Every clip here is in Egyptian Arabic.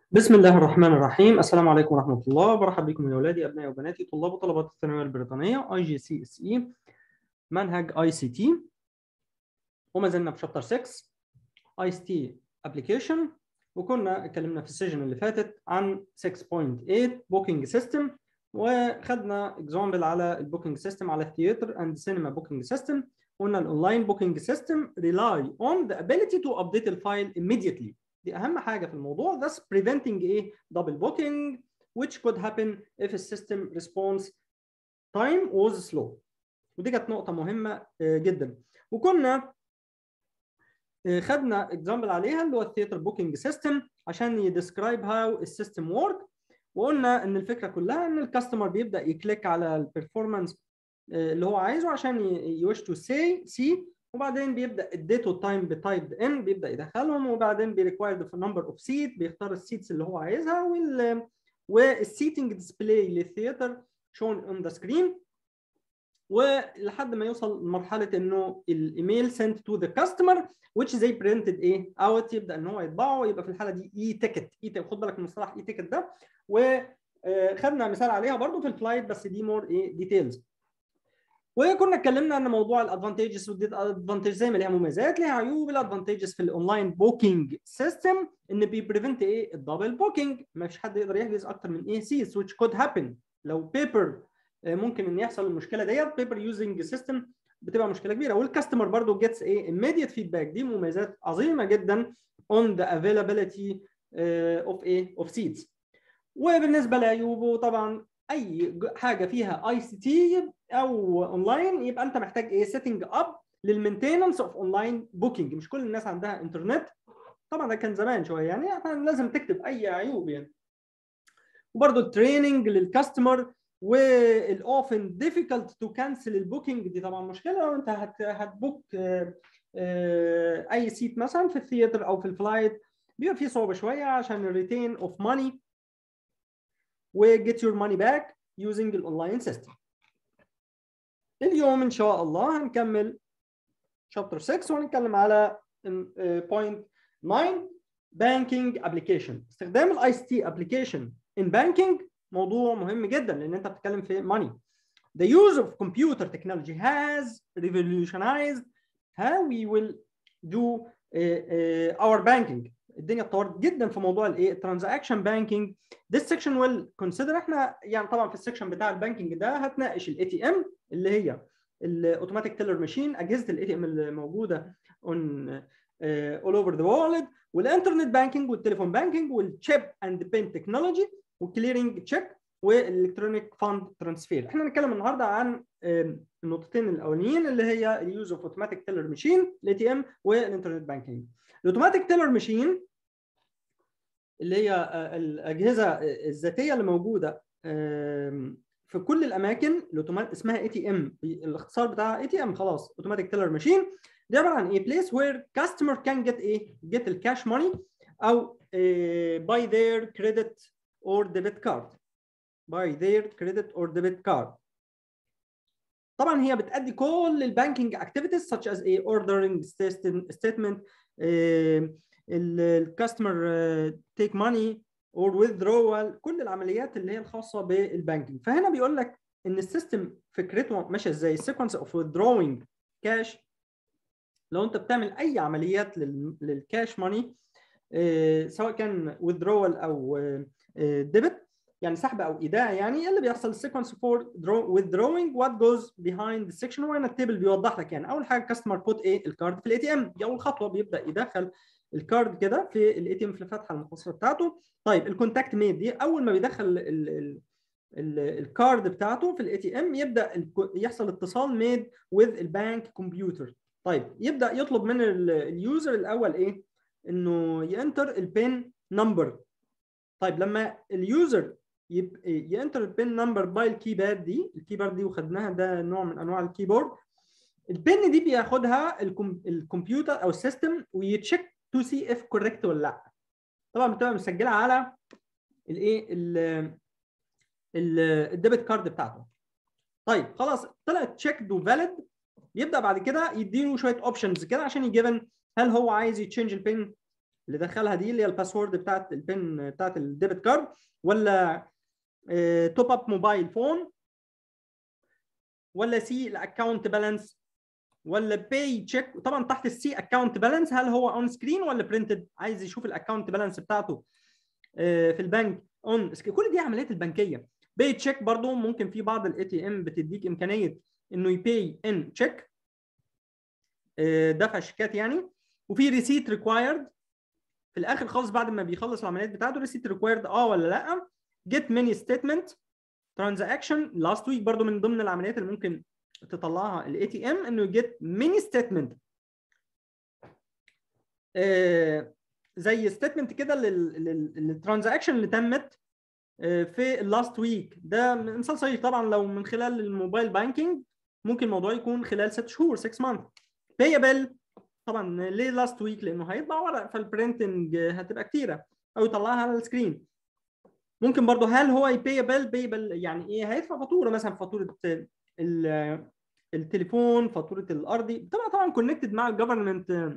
بسم الله الرحمن الرحيم السلام عليكم ورحمة الله برحب بكم يا أولادي أبنائي وبناتي طلاب وطلبات الثانوية البريطانية اي جي سي اس اي منهج اي سي تي وما زلنا في شابتر 6 اي سي تي ابلكيشن وكنا اتكلمنا في السيشن اللي فاتت عن 6.8 بوكينج سيستم وخدنا اكزامبل على البوكينج سيستم على الثياتر اند سينما بوكينج سيستم قلنا الاونلاين بوكينج سيستم rely on the ability to update الفايل immediately دي اهم حاجه في الموضوع thus preventing ايه double booking which could happen if the system response time was slow ودي كانت نقطه مهمه جدا وكنا خدنا اكزامبل عليها اللي هو الثياتر بوكينج سيستم عشان يديسكرايب هاو السيستم ورك وقلنا ان الفكره كلها ان الكاستمر بيبدا يكليك على البرفورمانس اللي هو عايزه عشان يوش تو سي سي وبعدين بيبدا الديت والتايم بتايب ان بيبدا يدخلهم وبعدين بيريكوايرد في نمبر اوف سيت بيختار السيتس اللي هو عايزها وال والسيتنج ديسبلاي للثياتر شون اون ذا سكرين ولحد ما يوصل لمرحله انه الايميل سنت تو ذا كاستمر which they printed ايه اوت يبدا ان هو يطبعه يبقى في الحاله دي اي تيكت اي خد بالك من مصطلح اي تيكت ده وخدنا مثال عليها برضو في الفلايت بس دي مور ايه ديتيلز وكنا اتكلمنا ان موضوع الادفانتجز والادفانتج زي ما ليها مميزات ليها عيوب الادفانتجز في الاونلاين بوكينج سيستم ان بيبريفنت ايه الدبل بوكينج ما فيش حد يقدر يحجز اكتر من ايه سيتس which could happen لو بيبر ممكن ان يحصل المشكله ديت بيبر يوزنج سيستم بتبقى مشكله كبيره والكاستمر برضو جيتس ايه immediate feedback دي مميزات عظيمه جدا on the availability of ايه of seats وبالنسبه لعيوبه طبعا اي حاجه فيها اي سي تي او اونلاين يبقى انت محتاج ايه سيتنج اب للمينتيننس اوف اونلاين بوكينج مش كل الناس عندها انترنت طبعا ده كان زمان شويه يعني لازم تكتب اي عيوب يعني وبرده التريننج للكاستمر والاوفن ديفيكالت تو كانسل البوكينج دي طبعا مشكله لو انت هتبوك اي سيت مثلا في الثياتر او في الفلايت بيبقى فيه صعوبه شويه عشان الريتين اوف ماني وجيت يور ماني باك يوزنج الاونلاين سيستم اليوم ان شاء الله هنكمل شابتر 6 وهنتكلم على بوينت 9 بانكينج ابلكيشن استخدام الاي اس تي ابلكيشن ان بانكينج موضوع مهم جدا لان انت بتتكلم في ماني The use of computer technology has revolutionized how we will do uh, uh, our banking. الدنيا اتطورت جدا في موضوع الايه الترانزاكشن بانكينج this section will consider احنا يعني طبعا في السكشن بتاع البانكينج ده هتناقش الاي تي ام اللي هي الاوتوماتيك تيلر ماشين اجهزه الاي تي ام اللي موجوده اون اول اوفر ذا وورلد والانترنت بانكينج والتليفون بانكينج والتشيب اند بين تكنولوجي والكليرنج تشيك والالكترونيك فاند ترانسفير احنا هنتكلم النهارده عن النقطتين الاولانيين اللي هي اليوز اوف اوتوماتيك تيلر ماشين الاي تي ام والانترنت بانكينج الاوتوماتيك تيلر ماشين اللي هي الاجهزه الذاتيه اللي موجوده في كل الاماكن الاوتومات اسمها اي تي ام الاختصار بتاعها اي تي ام خلاص اوتوماتيك تيلر ماشين دي عباره عن ايه بليس وير كاستمر كان جيت ايه جيت الكاش ماني او باي ذير كريدت اور ديبت كارد باي ذير كريدت اور ديبت كارد طبعا هي بتأدي كل البانكينج اكتيفيتيز such as a ordering statement الكاستمر تيك ماني اور withdrawal كل العمليات اللي هي الخاصه بالبانكينج فهنا بيقول لك ان السيستم فكرته ماشيه ازاي السيكونس اوف withdrawing كاش لو انت بتعمل اي عمليات للكاش ماني سواء كان withdrawal او ديبت يعني سحب او ايداع يعني اللي بيحصل السيكونس فور withdrawing what goes behind the section وهنا التيبل بيوضح لك يعني اول حاجه الكاستمر بوت ايه الكارد في الاي تي ام دي اول خطوه بيبدا يدخل الكارد كده في الاي تي ام في الفتحه المخصصه بتاعته طيب الكونتاكت ميد دي اول ما بيدخل ال ال ال الكارد بتاعته في الاي تي ام يبدا يحصل اتصال ميد وذ البانك كمبيوتر طيب يبدا يطلب من اليوزر الاول ايه انه ينتر البين نمبر طيب لما اليوزر يبقى ينتر البين نمبر باي الكيباد دي الكيبورد دي وخدناها ده نوع من انواع الكيبورد البن دي بياخدها الكمبيوتر او السيستم ويتشيك تو سي اف كوريكت ولا لا طبعا بتبقى مسجله على الايه الديبت كارد بتاعته طيب خلاص طلعت تشيكد وفاليد يبدا بعد كده يديله شويه اوبشنز كده عشان يجيفن هل هو عايز يتشينج البين اللي دخلها دي اللي هي الباسورد بتاعت البن بتاعت الديبت كارد ولا توب اب موبايل فون ولا سي الاكونت بالانس ولا باي تشيك طبعا تحت السي اكونت بالانس هل هو اون سكرين ولا برنتد عايز يشوف الاكونت بالانس بتاعته في البنك اون كل دي عمليات البنكيه باي تشيك برضو ممكن في بعض الاي تي ام بتديك امكانيه انه يباي ان تشيك دفع شيكات يعني وفي ريسيت ريكوايرد في الاخر خالص بعد ما بيخلص العمليات بتاعته ريسيت ريكوايرد اه ولا لا جيت ماني ستيتمنت ترانزاكشن لاست ويك برضو من ضمن العمليات اللي ممكن تطلعها الاي تي ام انه جيت ماني ستيتمنت زي ستيتمنت كده للترانزاكشن اللي تمت في اللاست ويك ده مثال صحيح طبعا لو من خلال الموبايل بانكينج ممكن الموضوع يكون خلال 6 شهور 6 مانث بيبل طبعا ليه لاست ويك لانه هيطبع ورق فالبرنتنج هتبقى كتيره او يطلعها على السكرين ممكن برضه هل هو بيبل بيبل يعني ايه هيدفع فاتوره مثلا فاتوره التليفون فاتوره الارضي بتبقى طبعا كونكتد مع الجفرمنت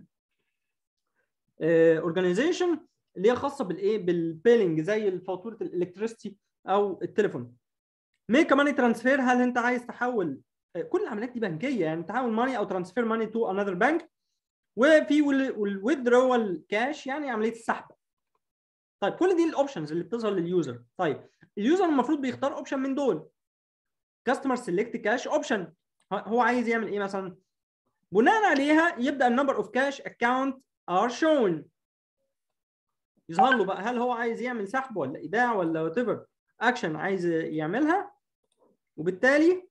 اورجانيزيشن اللي هي خاصه بالايه بالبيلنج زي فاتوره الالكتريستي او التليفون ميك ماني ترانسفير هل انت عايز تحول كل العمليات دي بنكيه يعني تحول ماني او ترانسفير ماني تو انذر بانك وفي والويدرول كاش يعني عمليه السحب طيب كل دي الاوبشنز اللي بتظهر لليوزر طيب اليوزر المفروض بيختار اوبشن من دول كاستمر سيلكت كاش اوبشن هو عايز يعمل ايه مثلا بناء عليها يبدا النمبر اوف كاش اكونت ار شون يظهر له بقى هل هو عايز يعمل سحب ولا ايداع ولا وات ايفر اكشن عايز يعملها وبالتالي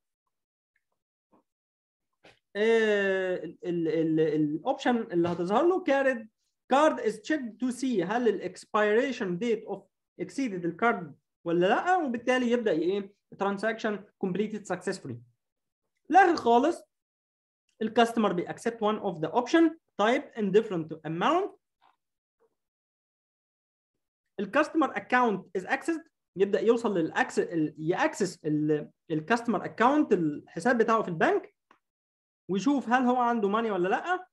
الاوبشن اللي هتظهر له كارد كارد از تشيك تو سي هل الاكسبيريشن ديت اوف اكسيدد الكارد ولا لا وبالتالي يبدا ايه ترانزاكشن كومبليتد سكسسفولي الاخر خالص الكاستمر بيأكسبت one of the option type in different amount الكاستمر اكونت از accessed يبدا يوصل للاكسس ياكسس الكاستمر اكونت الحساب بتاعه في البنك ويشوف هل هو عنده ماني ولا لا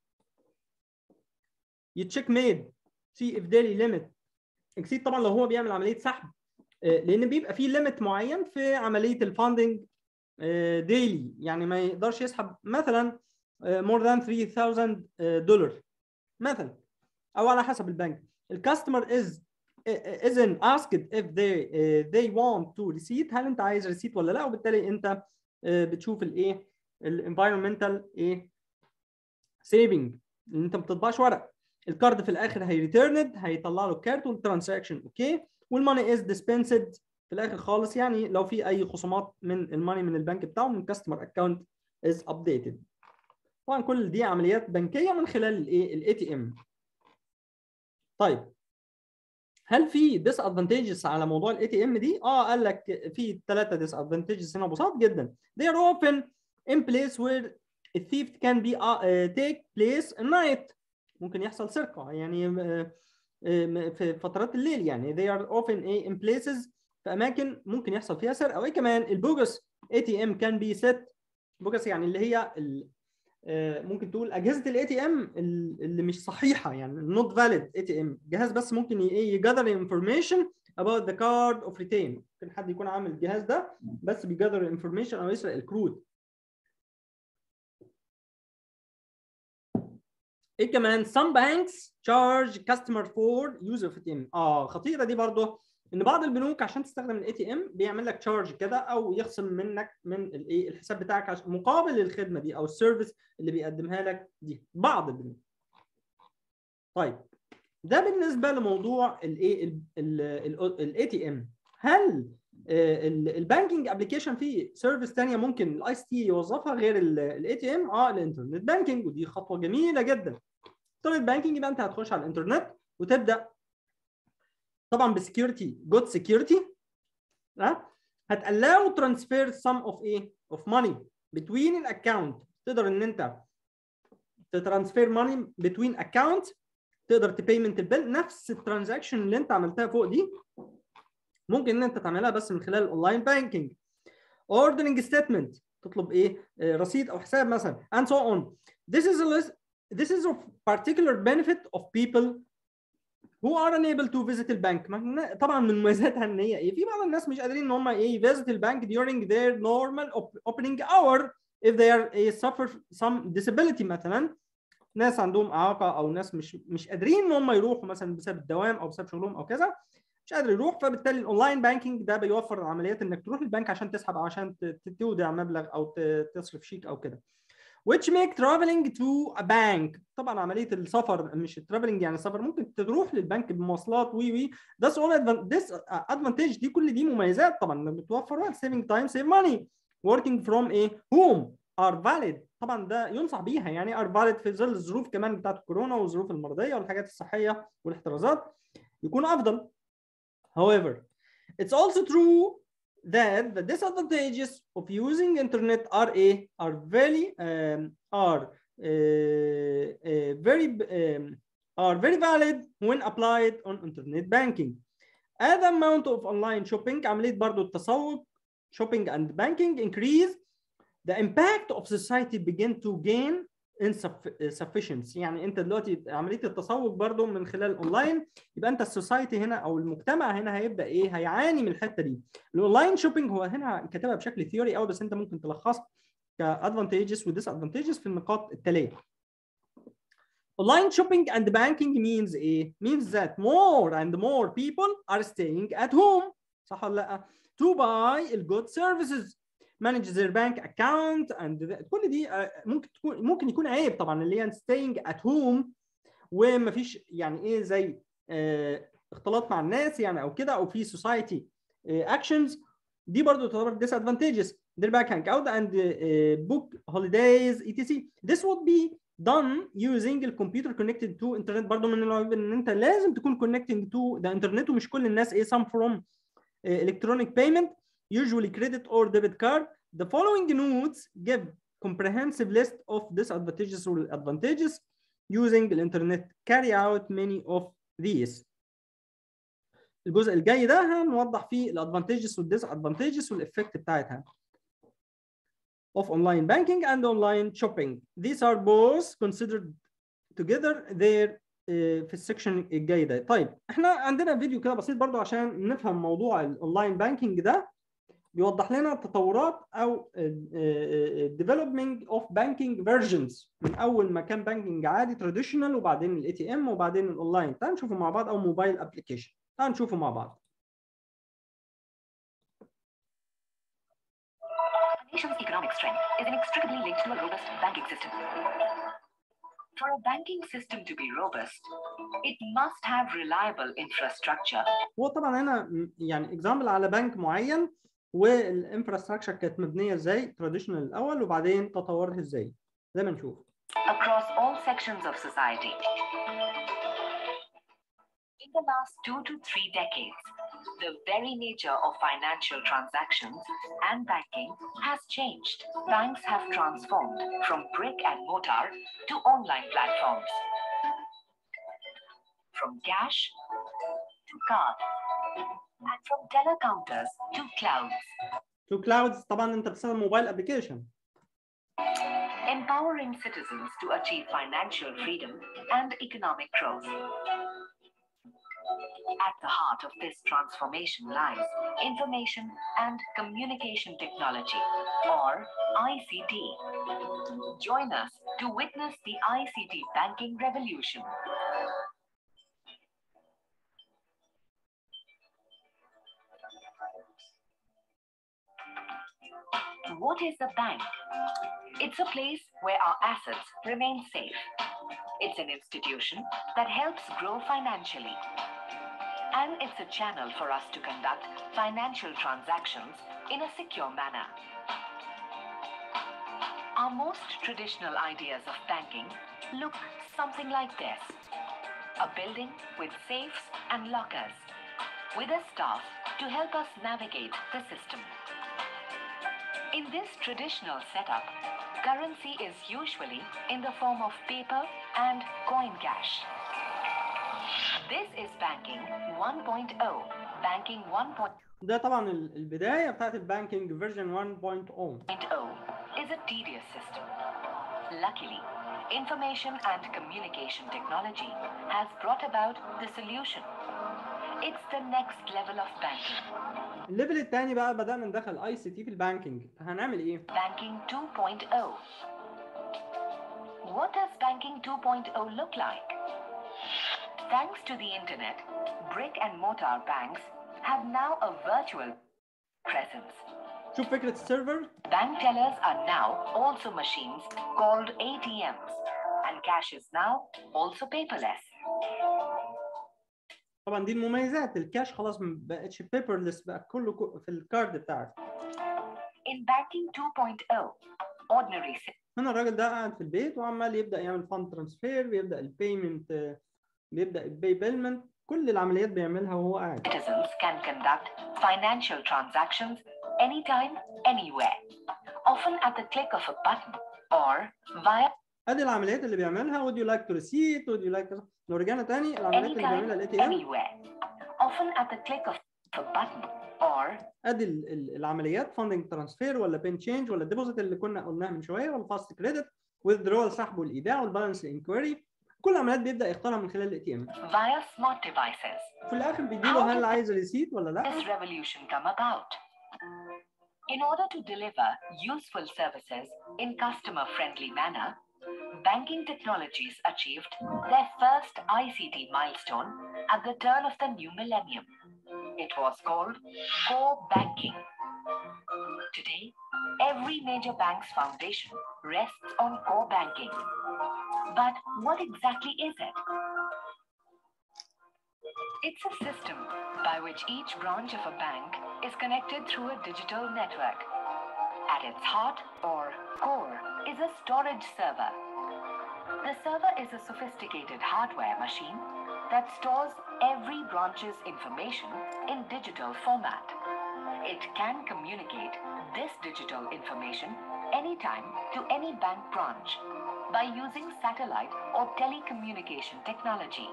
يتشيك ميد سي اف ديلي ليميت اكسيد طبعا لو هو بيعمل عمليه سحب لان بيبقى في ليميت معين في عمليه الفاندنج ديلي يعني ما يقدرش يسحب مثلا مور ذان 3000 دولار مثلا او على حسب البنك الكاستمر از isn't asked if they uh, they want to receipt هل انت عايز ريسيت ولا لا وبالتالي انت uh, بتشوف الايه الانفايرمنتال ايه سيفنج ان انت ما بتطبعش ورق الكارد في الاخر هيريتيرند هيطلع له الكارت والترانزاكشن اوكي والماني از ديسبنسد في الاخر خالص يعني لو في اي خصومات من الماني من البنك بتاعه من كاستمر اكونت از ابديتد طبعا كل دي عمليات بنكيه من خلال الايه الاي تي ام طيب هل في ديس ادفانتجز على موضوع الاي تي ام دي؟ اه قال لك في ثلاثه ديس ادفانتجز هنا بساط جدا. They are often in place where a thief can be uh, uh, take place at night. ممكن يحصل سرقه يعني uh, في فترات الليل يعني they are often in places في اماكن ممكن يحصل فيها سرقه وايه كمان البوجس اي تي ام كان بي سيت بوجس يعني اللي هي ممكن تقول اجهزه الاي تي ام اللي مش صحيحه يعني نوت فاليد اي تي ام جهاز بس ممكن ايه يجذر انفورميشن about the card of retain ممكن حد يكون عامل الجهاز ده بس بيجذر انفورميشن او يسرق الكروت ايه كمان some banks charge customer for use of ATM اه خطيره دي برضه ان بعض البنوك عشان تستخدم الاي تي ام بيعمل لك تشارج كده او يخصم منك من الايه الحساب بتاعك عشان مقابل الخدمه دي او السيرفيس اللي بيقدمها لك دي بعض البنوك طيب ده بالنسبه لموضوع الايه الاي تي ام هل البانكينج ابلكيشن فيه سيرفيس ثانيه ممكن الاي اس تي يوظفها غير الاي تي ام اه الانترنت بانكينج ودي خطوه جميله جدا انترنت بانكينج يبقى انت هتخش على الانترنت وتبدا طبعا بسكيورتي جود سكيورتي ها هتالاو ترانسفير سم اوف ايه اوف ماني بتوين الاكونت تقدر ان انت تترانسفير ماني بتوين اكونت تقدر تبيمنت البيل نفس الترانزاكشن اللي انت عملتها فوق دي ممكن ان انت تعملها بس من خلال الاونلاين بانكينج اوردرنج ستيتمنت تطلب ايه رصيد او حساب مثلا and so on this is a list this is of particular benefit of people who are unable to visit البنك ما- طبعا من مميزاتها ان هي ايه في بعض الناس مش قادرين ان هم ايه visit البنك during their normal op- opening hour if they are a suffer some disability مثلا ناس عندهم اعاقه او ناس مش مش قادرين ان هم يروحوا مثلا بسبب الدوام او بسبب شغلهم او كذا مش قادر يروح فبالتالي الاونلاين بانكينج ده بيوفر عمليات انك تروح البنك عشان تسحب او عشان ت- ت- تودع مبلغ او ت- تصرف شيك او كده which make traveling to a bank طبعا عمليه السفر مش الترافلنج يعني السفر ممكن تروح للبنك بمواصلات وي وي that's all advan- this advantage دي كل دي مميزات طبعا انك بتوفر وقت saving time save money working from a home are valid طبعا ده ينصح بيها يعني are valid في ظل الظروف كمان بتاعت الكورونا والظروف المرضيه والحاجات الصحيه والاحترازات يكون افضل however it's also true that the disadvantages of using internet are a are very um, are uh, uh, very um, are very valid when applied on internet banking. As the amount of online shopping عملية برضو التسوق shopping and banking increase the impact of society begin to gain insufficiency يعني انت دلوقتي عمليه التسوق برضو من خلال الاونلاين يبقى انت السوسايتي هنا او المجتمع هنا هيبدا ايه هيعاني من الحته دي الاونلاين شوبينج هو هنا كاتبها بشكل ثيوري قوي بس انت ممكن تلخصها كادفانتجز وديس ادفانتجز في النقاط التاليه Online shopping and banking means ايه؟ means that more and more people are staying at home صح ولا لا؟ to buy ال good services manage their bank account and the- كل دي آه، ممكن تكون ممكن يكون عيب طبعا اللي هي staying at home ومفيش يعني ايه زي آه، اختلاط مع الناس يعني او كده او في society آه، actions دي برضو تعتبر disadvantages their bank account and uh, book holidays etc this would be done using الكمبيوتر connected to internet برضو من العيوب ان انت لازم تكون connecting to the internet ومش كل الناس ايه some from uh, electronic payment usually credit or debit card the following notes give comprehensive list of disadvantages or advantages using the internet carry out many of these الجزء الجاي ده هنوضح فيه الادفانتجز والديسادفانتجز والافكت بتاعتها of online banking and online shopping. These are both considered together there آه، في السكشن الجاي ده. طيب احنا عندنا فيديو كده بسيط برضو عشان نفهم موضوع الاونلاين بانكينج ده بيوضح لنا تطورات او development of banking versions من اول ما كان بانكينج عادي تراديشنال وبعدين الاي تي ام وبعدين الاونلاين. تعال نشوفه مع بعض او موبايل ابلكيشن. تعال نشوفه مع بعض. A nation's economic strength is inextricably linked to a robust banking system. For a banking system to be robust, it must have reliable infrastructure هو طبعا هنا م- يعني اكزامبل على بنك معين والانفراستراكشر كانت مبنيه ازاي تراديشنال الاول وبعدين تطورت ازاي زي ما نشوف across all sections of society. In the last two to three decades, the very nature of financial transactions and banking has changed. Banks have transformed from brick and mortar to online platforms. From cash to card, and from teller counters to clouds. تو كلاودز طبعا انت بتستخدم موبايل ابلكيشن empowering citizens to achieve financial freedom and economic growth. At the heart of this transformation lies information and communication technology, or ICT. Join us to witness the ICT banking revolution. What is a bank? It's a place where our assets remain safe. It's an institution that helps grow financially. And it's a channel for us to conduct financial transactions in a secure manner. Our most traditional ideas of banking look something like this a building with safes and lockers, with a staff to help us navigate the system. In this traditional setup, currency is usually in the form of paper and coin cash. This is banking 1.0. Banking 1.0 ده طبعا ال- البدايه بتاعت البانكينج فيرجن 1.0 is a tedious system. Luckily, Information and communication technology has brought about the solution. It's the next level of banking. الليفل الثاني بقى بدأنا ندخل اي سي تي في البانكينج هنعمل ايه؟ Banking 2.0. What does Banking 2.0 look like? Thanks to the internet, brick and mortar banks have now a virtual presence. شوف فكرة السيرفر Bank tellers are now also machines called ATMs, and cash is now also paperless. طبعا دي المميزات الكاش خلاص ما بقتش بيبرلس بقى كله كو- في الكارد بتاعك In Banking 2.0, ordinary ci- هنا الراجل ده قاعد في البيت وعمال يبدأ يعمل فاند ترانسفير بيبدأ البيمنت بيبدأ الباي بيلمنت كل العمليات بيعملها وهو قاعد citizens can conduct financial transactions anytime, anywhere, often at the click of a button or via ادي العمليات اللي بيعملها would you like to receipt would you like لو رجعنا تاني العمليات اللي بيعملها الاي anytime, تي ام anywhere, often at the click of a button or ادي ال- ال- العمليات فاندنج ترانسفير ولا بين تشينج ولا ديبوزيت اللي كنا قلناها من شويه ولا فاست كريدت withdrawal سحب والايداع والبالانس انكويري كل العمليات بيبدا يختارها من خلال الاي تي ام via smart devices. في الاخر بيديله هل عايز ريسيت ولا لا this revolution come about? In order to deliver useful services in customer-friendly manner, banking technologies achieved their first ICT milestone at the turn of the new millennium. It was called core banking. Today, every major bank's foundation rests on core banking. But what exactly is it? It's a system by which each branch of a bank is connected through a digital network. At its heart, or core, is a storage server. The server is a sophisticated hardware machine that stores every branch's information in digital format. It can communicate this digital information anytime to any bank branch by using satellite or telecommunication technology.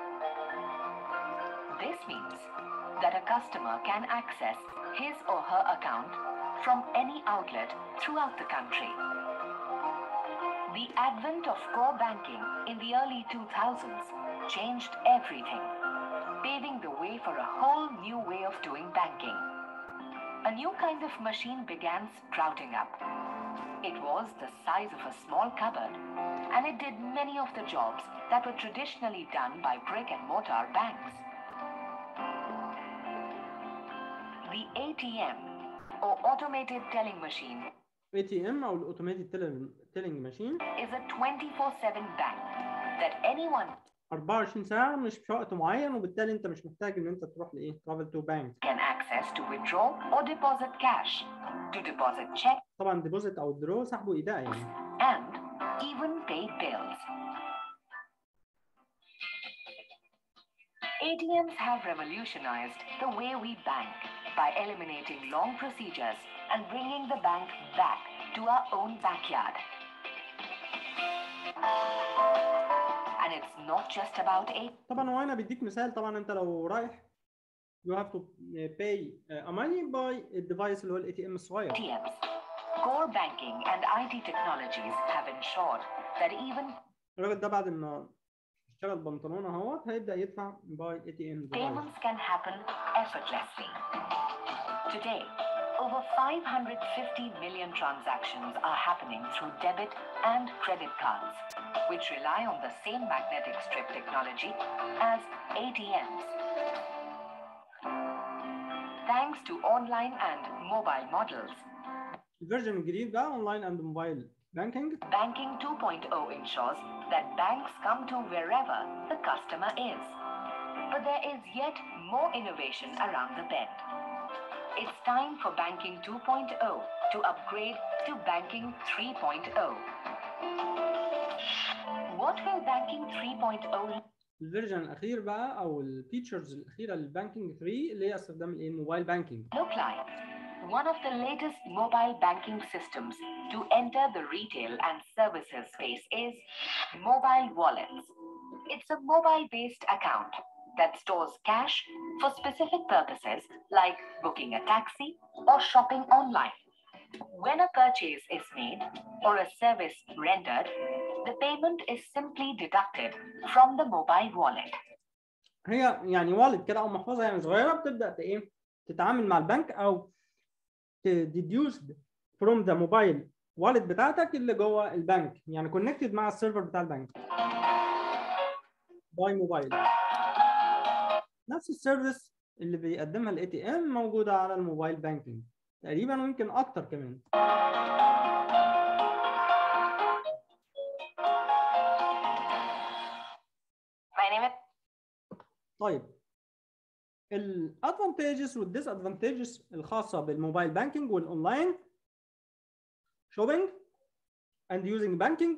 This means that a customer can access his or her account from any outlet throughout the country. The advent of core banking in the early 2000s changed everything, paving the way for a whole new way of doing banking. A new kind of machine began sprouting up. It was the size of a small cupboard, and it did many of the jobs that were traditionally done by brick and mortar banks. The ATM, or automated telling machine, اي تي ام او الاوتوماتيد تيلينج ماشين is a 24-7 bank that anyone 24 ساعه مش في وقت معين وبالتالي انت مش محتاج ان انت تروح لايه ترافل تو بانك can access to withdraw or deposit cash, to deposit check طبعا ديبوزيت او درو سحب وايداع يعني and even pay bills. ATMs have revolutionized the way we bank by eliminating long procedures and bringing the bank back to our own backyard. And it's not just about ATMs. طبعا هو هنا بيديك مثال طبعا انت لو رايح you have to pay a money by الديفايس اللي هو الاي تي ام الصغير Core banking and IT technologies have ensured that even الراجل ده بعد ما اشتغل بنطلون اهوت هيبدا يدفع باي اي تي ام ديفايس payments can happen effortlessly. Today, over 550 million transactions are happening through debit and credit cards, which rely on the same magnetic strip technology as ATMs. Thanks to online and mobile models, الفيرجن الجديد بقى اونلاين اند موبايل بانكينج Banking 2.0 ensures that banks come to wherever the customer is. But there is yet more innovation around the bend. It's time for Banking 2.0 to upgrade to Banking 3.0. What will Banking 3.0 الفيرجن الاخير بقى او الفيتشرز الاخيره للبانكينج 3 اللي هي استخدام الايه الموبايل بانكينج look like? One of the latest mobile banking systems to enter the retail and services space is mobile wallets. It's a mobile based account that stores cash for specific purposes like booking a taxi or shopping online. When a purchase is made or a service rendered, the payment is simply deducted from the mobile wallet. هي يعني والد كده او محفظه يعني صغيره بتبدا ت- ايه تتعامل مع البنك او deduced from the mobile wallet بتاعتك اللي جوه البنك يعني كونكتد مع السيرفر بتاع البنك باي موبايل نفس السيرفيس اللي بيقدمها الاي تي ام موجوده على الموبايل بانكينج تقريبا ويمكن اكتر كمان My name is طيب الادفانتجز والديسادفانتجز الخاصه بالموبايل بانكينج والاونلاين شوبينج اند يوزنج بانكينج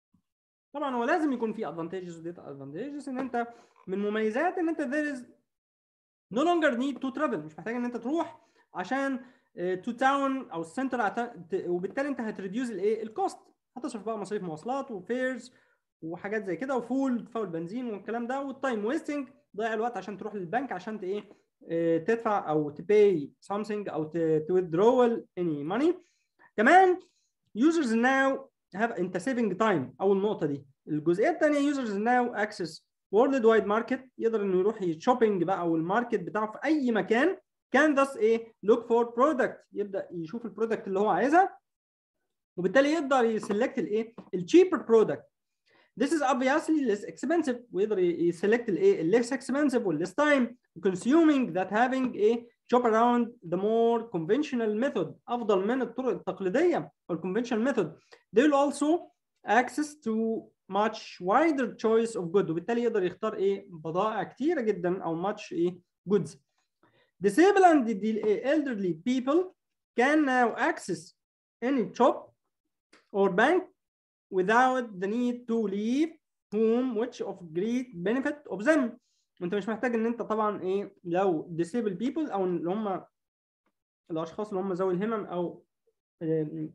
طبعا هو لازم يكون في ادفانتجز وديسادفانتجز ان انت من مميزات ان انت there is no longer need to travel مش محتاج ان انت تروح عشان تو تاون او السنتر وبالتالي انت هتريديوز الايه الكوست هتصرف بقى مصاريف مواصلات وفيرز وحاجات زي كده وفول تدفعوا البنزين والكلام ده والتايم ويستنج ضيع الوقت عشان تروح للبنك عشان ت- ايه آه، تدفع او تباي something او withdrawal any money كمان users now have انت saving time اول نقطه دي الجزئيه الثانيه users now access world wide market يقدر انه يروح يشوبينج بقى او الماركت بتاعه في اي مكان كان thus ايه look for product يبدا يشوف البرودكت اللي هو عايزها وبالتالي يقدر يسلكت الايه الشيبر برودكت This is obviously less expensive ويقدر يسلكت الايه ال less expensive وال less time consuming that having a shop around the more conventional method افضل من الطرق التقليديه او ال conventional method they will also access to much wider choice of good وبالتالي يقدر يختار ايه بضائع كتيره جدا او much ايه goods disabled and the elderly people can now access any shop or bank without the need to leave home which of great benefit of them انت مش محتاج ان انت طبعا ايه لو disabled people او اللي هم الاشخاص اللي هم ذوي الهمم او آه،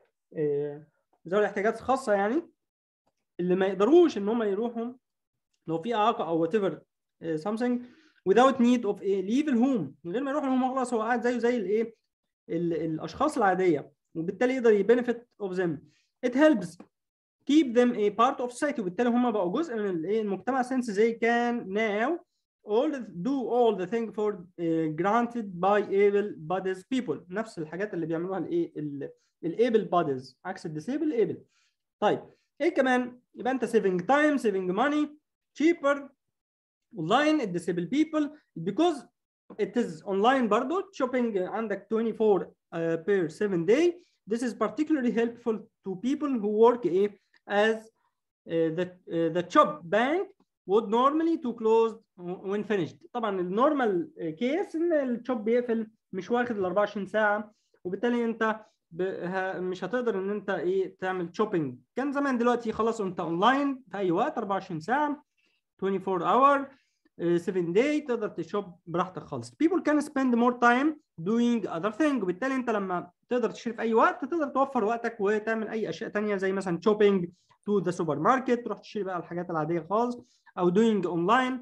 آه، ذوي الاحتياجات الخاصه يعني اللي ما يقدروش ان هم يروحوا لو في اعاقه او whatever آه، something without need of a leave الهوم من غير ما يروح الهوم خلاص هو قاعد زيه زي الايه ال- الاشخاص العاديه وبالتالي يقدر يبنفيت of them it helps keep them a part of society وبالتالي هم بقوا جزء من الايه المجتمع since they can now all the, do all the thing for uh, granted by able bodies people نفس الحاجات اللي بيعملوها الايه الable bodies عكس الديسيبل able طيب ايه كمان يبقى انت saving time saving money cheaper online disabled people because it is online برضو shopping عندك 24 uh, per 7 day this is particularly helpful to people who work eh, as uh, the uh, the shop bank would normally to close when finished طبعا النورمال كيس ان الشوب بيقفل مش واخد ال 24 ساعه وبالتالي انت ب... ه... مش هتقدر ان انت ايه تعمل شوبينج كان زمان دلوقتي خلاص انت اونلاين في اي وقت 24 ساعه 24 اور 7 day تقدر تشوب براحتك خالص people can spend more time doing other thing وبالتالي انت لما تقدر تشتري في اي وقت تقدر توفر وقتك وتعمل اي اشياء تانية زي مثلا shopping to the supermarket تروح تشتري بقى الحاجات العاديه خالص او doing online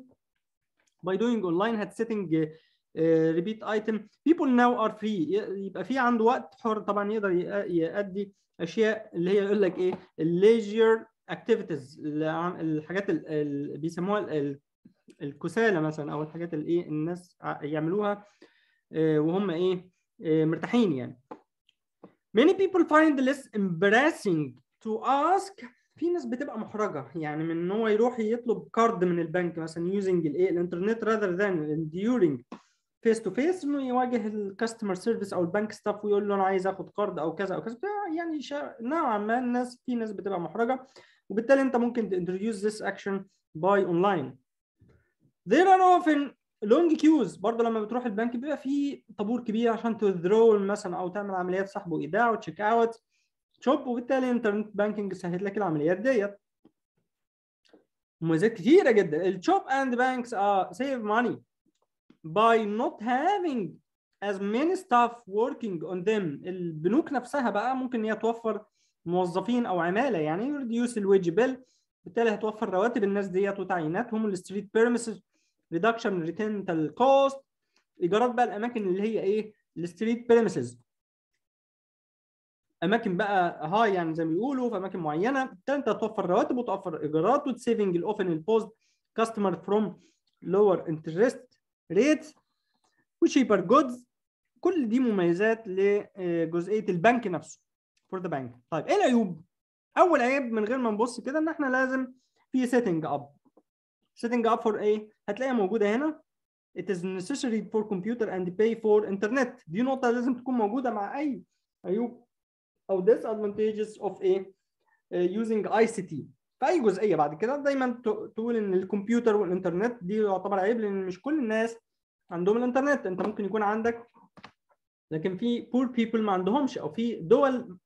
by doing online had setting uh, repeat item people now are free يبقى في عنده وقت حر طبعا يقدر يأدي اشياء اللي هي يقول لك ايه الليجر اكتيفيتيز الحاجات اللي بيسموها الكسالى مثلا او الحاجات اللي ايه الناس يعملوها وهم ايه مرتاحين يعني many people find less embarrassing to ask في ناس بتبقى محرجه يعني من ان هو يروح يطلب كارد من البنك مثلا using الايه الانترنت rather than during فيس تو فيس انه يواجه الكاستمر سيرفيس او البنك ستاف ويقول له انا عايز اخد كارد او كذا او كذا يعني نوعا ما الناس في ناس بتبقى محرجه وبالتالي انت ممكن introduce this action by online there are often long queues برضه لما بتروح البنك بيبقى في طابور كبير عشان تذرول مثلا او تعمل عمليات سحب وايداع وتشيك اوت شوب وبالتالي انترنت بانكينج سهل لك العمليات ديت مميزات كتيره جدا الشوب اند بانكس اه سيف ماني by not having as many staff working on them البنوك نفسها بقى ممكن هي توفر موظفين او عماله يعني reduce الويج بيل بالتالي هتوفر رواتب الناس ديت وتعييناتهم الستريت بيرمسز ريدكشن ريتنتال كوست ايجارات بقى الاماكن اللي هي ايه الستريت بيرمسز اماكن بقى هاي يعني زي ما بيقولوا في اماكن معينه بالتالي انت هتوفر رواتب وتوفر ايجارات وتسيفنج الاوفن البوست كاستمر فروم لور انترست ريت وشيبر جودز كل دي مميزات لجزئيه البنك نفسه فور ذا بانك طيب ايه العيوب اول عيب من غير ما نبص كده ان احنا لازم في سيتنج اب سيتنج اب فور ايه هتلاقيها موجوده هنا it is necessary for computer and pay for internet دي نقطه لازم تكون موجوده مع اي عيوب او disadvantages of ايه uh, using ICT في اي جزئيه بعد كده دايما تقول ان الكمبيوتر والانترنت دي يعتبر عيب لان مش كل الناس عندهم الانترنت انت ممكن يكون عندك لكن في poor people ما عندهمش او في دول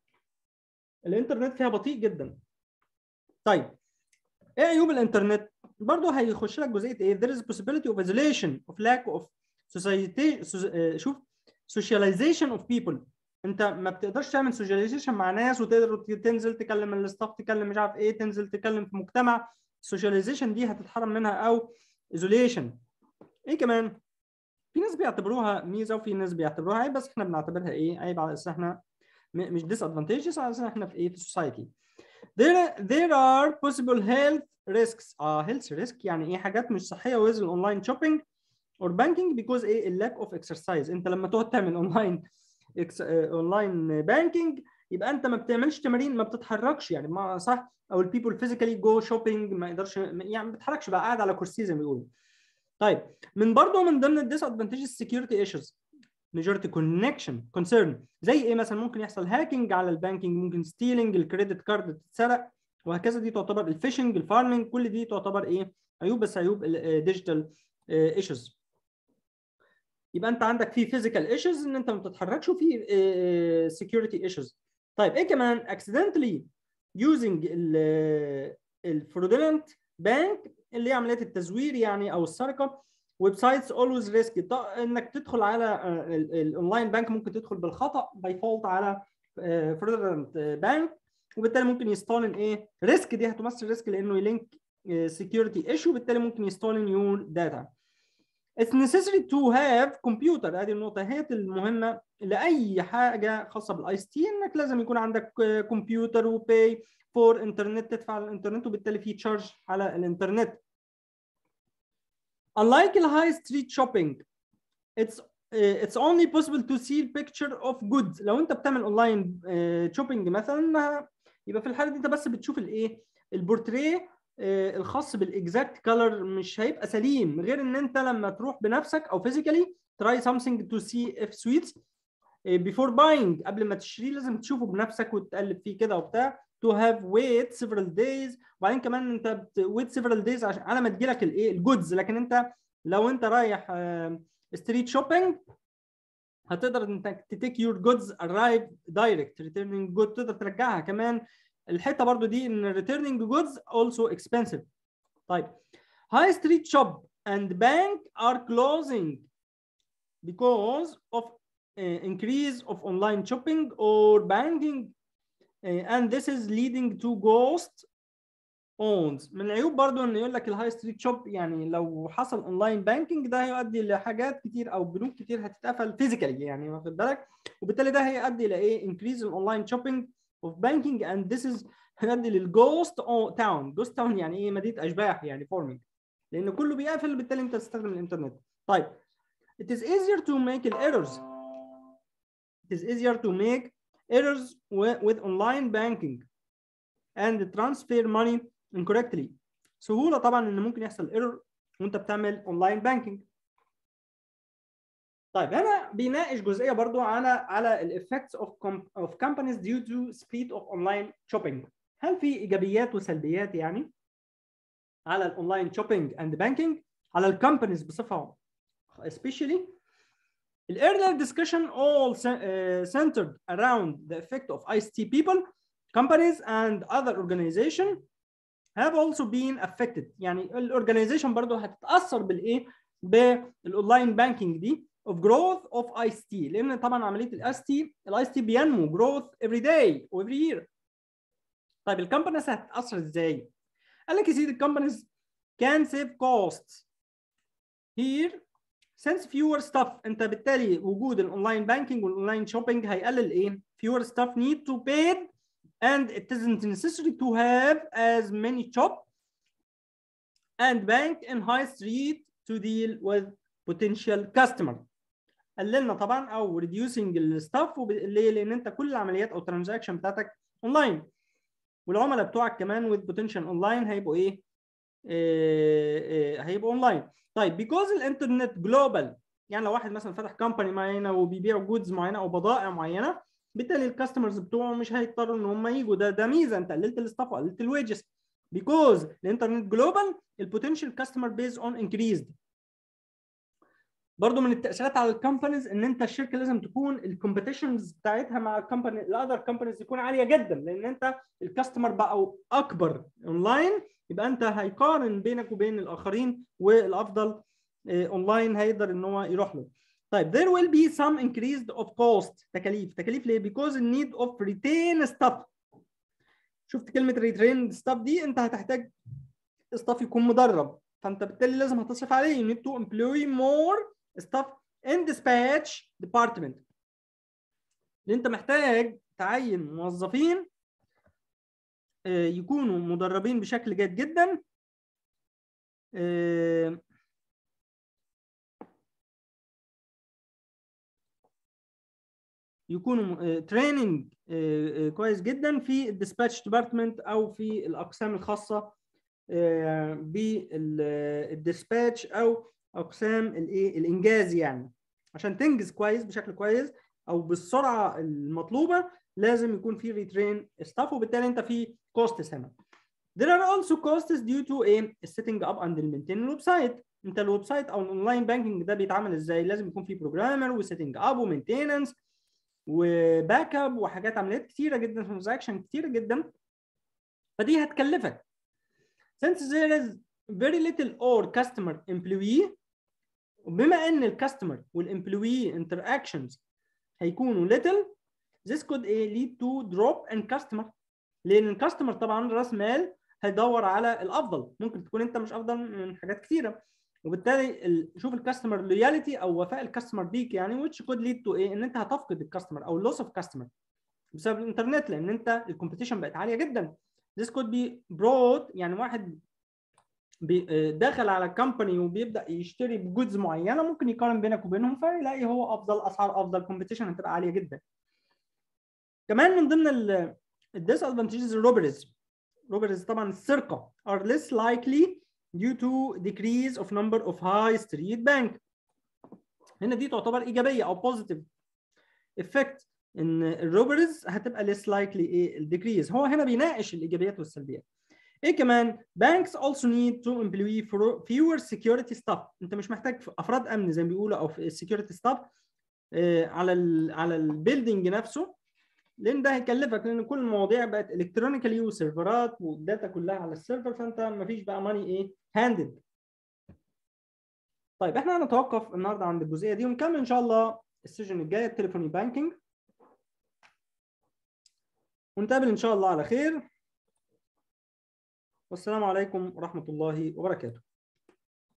الانترنت فيها بطيء جدا طيب ايه عيوب الانترنت برضه هيخش لك جزئيه ايه there is possibility of isolation of lack of society شوف socialization of people انت ما بتقدرش تعمل سوشياليزيشن مع ناس وتقدر تنزل تكلم الاستاف تكلم مش عارف ايه تنزل تكلم في مجتمع السوشياليزيشن دي هتتحرم منها او ايزوليشن ايه كمان في ناس بيعتبروها ميزه وفي ناس بيعتبروها عيب بس احنا بنعتبرها ايه عيب على اساس احنا مش ديس ادفانتجز على اساس احنا في ايه في السوسايتي there there are possible health risks اه health risk يعني ايه حاجات مش صحيه with الاونلاين شوبينج or banking because ايه lack of exercise انت لما تقعد تعمل اونلاين اونلاين بانكينج يبقى انت ما بتعملش تمارين ما بتتحركش يعني ما صح او البيبل فيزيكالي جو شوبينج ما يقدرش يعني ما بيتحركش بقى قاعد على كرسي زي ما بيقولوا طيب من برضه من ضمن الديس ادفانتجز سكيورتي ايشوز ميجورتي كونكشن كونسيرن زي ايه مثلا ممكن يحصل هاكينج على البانكينج ممكن ستيلينج الكريدت كارد تتسرق وهكذا دي تعتبر الفيشنج الفارمنج كل دي تعتبر ايه عيوب بس عيوب الديجيتال ايشوز يبقى انت عندك في فيزيكال ايشوز ان انت ما بتتحركش وفي سكيورتي ايشوز طيب ايه كمان accidentally using الفرودولنت بانك اللي هي عمليه التزوير يعني او السرقه ويب سايتس اولويز ريسك انك تدخل على الاونلاين بانك ممكن تدخل بالخطا باي فولت على فرودولنت بانك وبالتالي ممكن يستولن ايه ريسك دي هتمثل ريسك لانه يلينك سكيورتي ايشو وبالتالي ممكن يستولن يور داتا It's necessary to have computer هذه النقطة هي المهمة لأي حاجة خاصة بالاي اس تي انك لازم يكون عندك كمبيوتر وباي فور انترنت تدفع على الانترنت وبالتالي في تشارج على الانترنت. Unlike the high street shopping, it's uh, it's only possible to see picture of goods. لو انت بتعمل اونلاين شوبينج مثلا يبقى في الحالة دي انت بس بتشوف الايه؟ البورتريه الخاص بالاكزاكت كلر مش هيبقى سليم غير ان انت لما تروح بنفسك او فيزيكالي تراي something to see if sweets before buying قبل ما تشتريه لازم تشوفه بنفسك وتقلب فيه كده وبتاع to have wait several days وبعدين كمان انت بت wait several days عشان على ما تجيلك الايه الجودز لكن انت لو انت رايح ستريت شوبينج هتقدر انك تتيك يور جودز ارايف دايركت ريتيرنينج جود تقدر ترجعها كمان الحته برضو دي ان returning goods also expensive طيب high street shop and bank are closing because of uh, increase of online shopping or banking uh, and this is leading to ghost owns من العيوب برضو ان يقول لك الهاي ستريت شوب يعني لو حصل اونلاين بانكينج ده هيؤدي لحاجات كتير او بنوك كتير هتتقفل فيزيكالي يعني واخد بالك وبالتالي ده هيؤدي الى ايه انكريز الاونلاين شوبينج of banking and this is هيؤدي للجوست تاون جوست تاون يعني ايه مدينه اشباح يعني فورمينج لان كله بيقفل بالتالي انت تستخدم الانترنت طيب it is easier to make errors it is easier to make errors with online banking and transfer money incorrectly سهوله طبعا ان ممكن يحصل ايرور وانت بتعمل اونلاين بانكينج طيب هنا بيناقش جزئيه برضو على على الافكتس اوف اوف companies due to speed of online shopping هل في ايجابيات وسلبيات يعني على الاونلاين شوبينج اند بانكينج على الكومبانيز بصفه especially The earlier discussion all uh, centered around the effect of ICT people, companies, and other organizations have also been affected. يعني الاورجنايزيشن برضه هتتاثر بالايه؟ بالاونلاين بانكينج دي of growth of ICT لان طبعا عمليه الاي اس تي الاي اس تي بينمو growth every day و every year. طيب الكومبانيز هتتاثر ازاي؟ قال لك يا سيدي الكومبانيز can save costs here since fewer stuff انت بالتالي وجود الاونلاين بانكينج والاونلاين شوبينج هيقلل ايه؟ fewer staff need to pay and it isn't necessary to have as many shop and bank in high street to deal with potential customer قللنا طبعا او reducing الستاف ليه؟ لان انت كل العمليات او الترانزاكشن بتاعتك اونلاين والعملاء بتوعك كمان with potential اونلاين هيبقوا ايه؟ إيه, إيه هيبقوا اونلاين طيب because الانترنت جلوبال يعني لو واحد مثلا فتح كومباني معينه وبيبيع جودز معينه او بضائع معينه بالتالي الكاستمرز بتوعه مش هيضطروا ان هم يجوا ده ده ميزه انت قللت الستاف وقللت الويجز because الانترنت جلوبال البوتنشال كاستمر بيز اون انكريزد برضه من التاثيرات على الكومبانيز ان انت الشركه لازم تكون الكومبيتيشنز بتاعتها مع الكومباني الاذر كومبانيز يكون عاليه جدا لان انت الكاستمر بقوا اكبر اونلاين يبقى انت هيقارن بينك وبين الاخرين والافضل اونلاين هيقدر ان هو يروح له طيب there will be some increased of cost تكاليف تكاليف ليه because the need of retain staff شفت كلمه retain staff دي انت هتحتاج staff يكون مدرب فانت بالتالي لازم هتصرف عليه you need to employ more staff in dispatch department لان انت محتاج تعين موظفين يكونوا مدربين بشكل جيد جدا يكونوا تريننج كويس جدا في الديسباتش ديبارتمنت او في الاقسام الخاصه بالديسباتش او اقسام الايه الانجاز يعني عشان تنجز كويس بشكل كويس او بالسرعه المطلوبه لازم يكون في ريترين ستاف وبالتالي انت في كوستس هنا There are also costs due to a setting up and maintaining الويب سايت انت الويب سايت او الاونلاين بانكينج ده بيتعمل ازاي لازم يكون في بروجرامر وسيتنج اب ومينتيننس وباك اب وحاجات عمليات كتيره جدا ترانزاكشن كتيره جدا فدي هتكلفك since there is very little or customer employee بما ان الكاستمر والامبلوي انتراكشنز هيكونوا little this could lead to drop in customer لان الكاستمر طبعا راس مال هيدور على الافضل ممكن تكون انت مش افضل من حاجات كثيره وبالتالي شوف الكاستمر لويالتي او وفاء الكاستمر بيك يعني which could lead to ايه ان انت هتفقد الكاستمر او لوس اوف كاستمر بسبب الانترنت لان انت الكومبيتيشن بقت عاليه جدا this could be brought يعني واحد دخل على كومباني وبيبدا يشتري بجودز معينه ممكن يقارن بينك وبينهم فيلاقي هو افضل اسعار افضل كومبيتيشن هتبقى عاليه جدا كمان من ضمن الديس ادفانتجز الروبريز روبريز طبعا السرقه are less likely due to decrease of number of high street bank هنا دي تعتبر ايجابيه او بوزيتيف افكت ان الروبريز هتبقى less likely ايه الديكريز هو هنا بيناقش الايجابيات والسلبيات ايه كمان banks also need to employ fewer security staff انت مش محتاج افراد امن زي ما بيقولوا او في السكيورتي ستاف على ال على البيلدينج نفسه لان ده هيكلفك لان كل المواضيع بقت الكترونيكالي وسيرفرات والداتا كلها على السيرفر فانت مفيش بقى ماني ايه هاندد طيب احنا هنتوقف النهارده عند الجزئيه دي ونكمل ان شاء الله السيشن الجايه التليفوني بانكينج ونتقابل ان شاء الله على خير والسلام عليكم ورحمه الله وبركاته